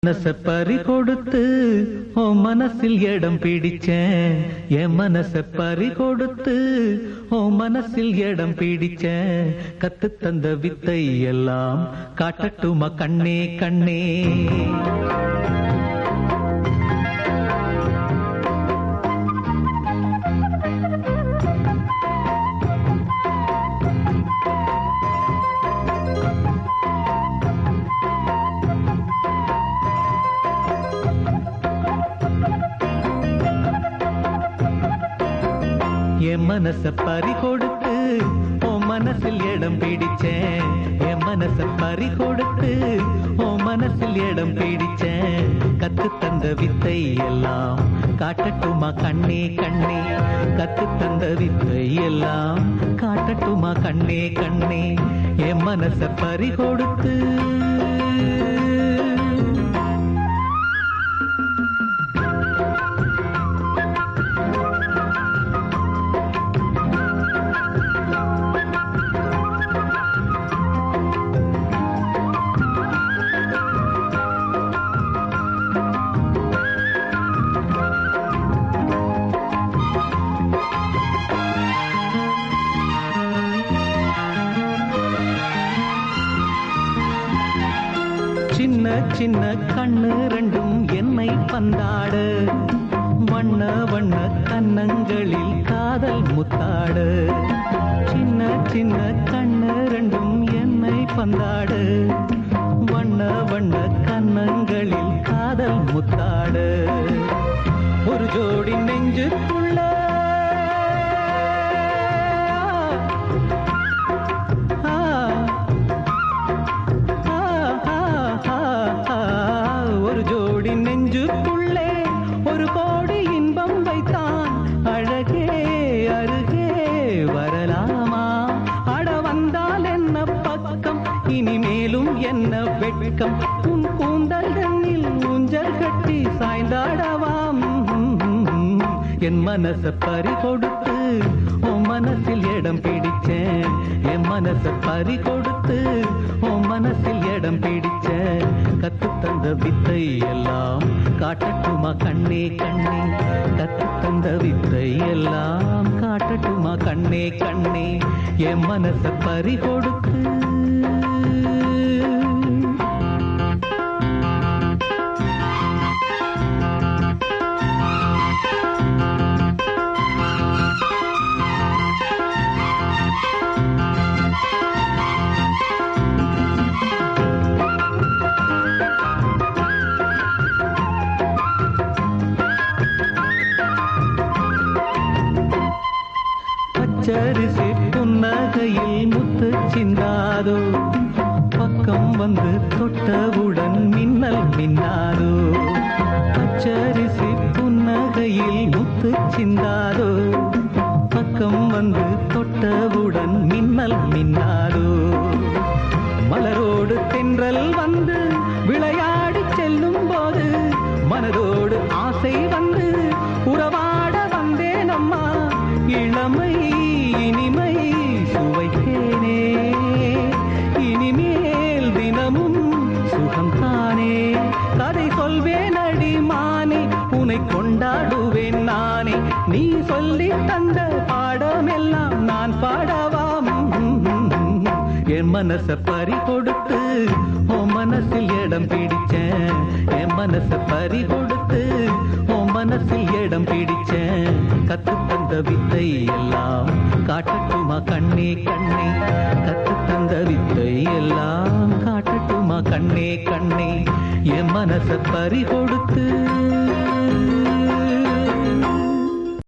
மனச பறி கொடுத்து ஓ மனசில் இடம் பிடிச்சேன் என் மனச பறி கொடுத்து ஓ மனசில் இடம் பிடிச்சேன் கத்து தந்த வித்தை எல்லாம் காட்டட்டுமா கண்ணே கண்ணே என் மனச பறி கொடுத்து ஓ மனசில் இடம் பிடிச்சேன் என் மனச பறி கொடுத்து ஓ மனசில் இடம் பிடிச்சேன் கத்து தந்த வித்தை எல்லாம் காட்டட்டுமா கண்ணே கண்ணே கத்து தந்த வித்தை எல்லாம் காட்டட்டுமா கண்ணே கண்ணே என் மனச பறி கொடுத்து சின்ன சின்ன கண்ணு ரெண்டும் என்னை பந்தாடு வண்ண வண்ண கன்னங்களில் காதல் முத்தாடு சின்ன சின்ன கண்ணு ரெண்டும் என்னை பந்தாடு வண்ண வண்ண கன்னங்களில் காதல் முத்தாடு ஒரு ஜோடி நெஞ்சுக்குள்ள ஆ ஒரு ஜோடி நெஞ்சுக்குள்ளே ஒரு கோடி இன்பம் வைத்தான் அழகே அருகே வரலாமா அட வந்தால் என்ன பக்கம் இனிமேலும் என்ன வெட்கம் உன் கூந்தல் கண்ணில் ஊஞ்சல் கட்டி சாய்ந்தாடவாம் என் மனச பறி கொடுத்து உன் மனசில் இடம் பிடிச்சேன் என் மனச பறி கொடுத்து உன் மனசில் இடம் பிடிச்சேன் கத்து தந்த வித்தை எல்லாம் காட்டட்டுமா கண்ணே கண்ணே கத்து தந்த வித்தை எல்லாம் காட்டட்டுமா கண்ணே கண்ணே என் மனச பறி கொடுத்து பச்சரிசி புன்னகையில் முத்து சிந்தாதோ பக்கம் வந்து தொட்டவுடன் மின்னல் மின்னாதோ பச்சரிசி புன்னகையில் முத்து சிந்தாதோ பக்கம் வந்து தொட்டவுடன் மின்னல் மின்னாதோ மலரோடு தென்றல் வந்து விளையாடி செல்லும் போது மனதோடு ஆசை வந்து உறவாட வந்தேன் அம்மா இளமை இனிமை சுவைத்தேனே இனிமேல் தினமும் சுகம்தானே கதை சொல்வேன் அடி மானே உன்னை கொண்டாடுவேன் நானே நீ சொல்லி தந்த பாடமெல்லாம் நான் பாடவாம் என் மனச பறி கொடுத்து உன் மனசில் இடம் பிடிச்சேன் என் மனச பறி கொடுத்து உன் மனசில் இடம் பிடிச்சேன் கத்து தந்த வித்தை எல்லாம் காட்டட்டுமா கண்ணே கண்ணே கத்து தந்த வித்தை எல்லாம் காட்டட்டுமா கண்ணே கண்ணே என் மனச பறி கொடுத்து